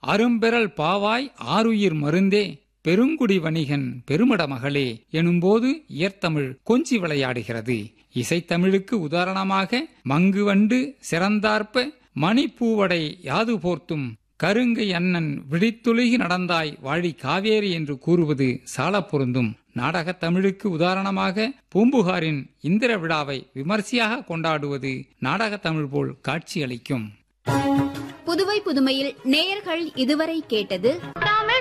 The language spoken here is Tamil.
அரும்பெறல் பாவாய் ஆருயிர் மருந்தே பெருங்குடி வணிகன் பெருமட மகளே எனும்போது இயற்தமிழ் கொஞ்சி விளையாடுகிறது இசைத்தமிழுக்கு உதாரணமாக மங்குவண்டு சிறந்தார்ப்ப மணிப்பூவடை யாது போர்த்தும் கருங்கை அண்ணன் விழித்துலுகி நடந்தாய் வாழி காவேரி என்று கூறுவது சால பொருந்தும் நாடகத் தமிழுக்கு உதாரணமாக பூம்புகாரின் இந்திர விழாவை விமர்சையாக கொண்டாடுவது நாடகத் தமிழ் போல் காட்சியளிக்கும் புதுவை புதுமையில் நேயர்கள் இதுவரை கேட்டது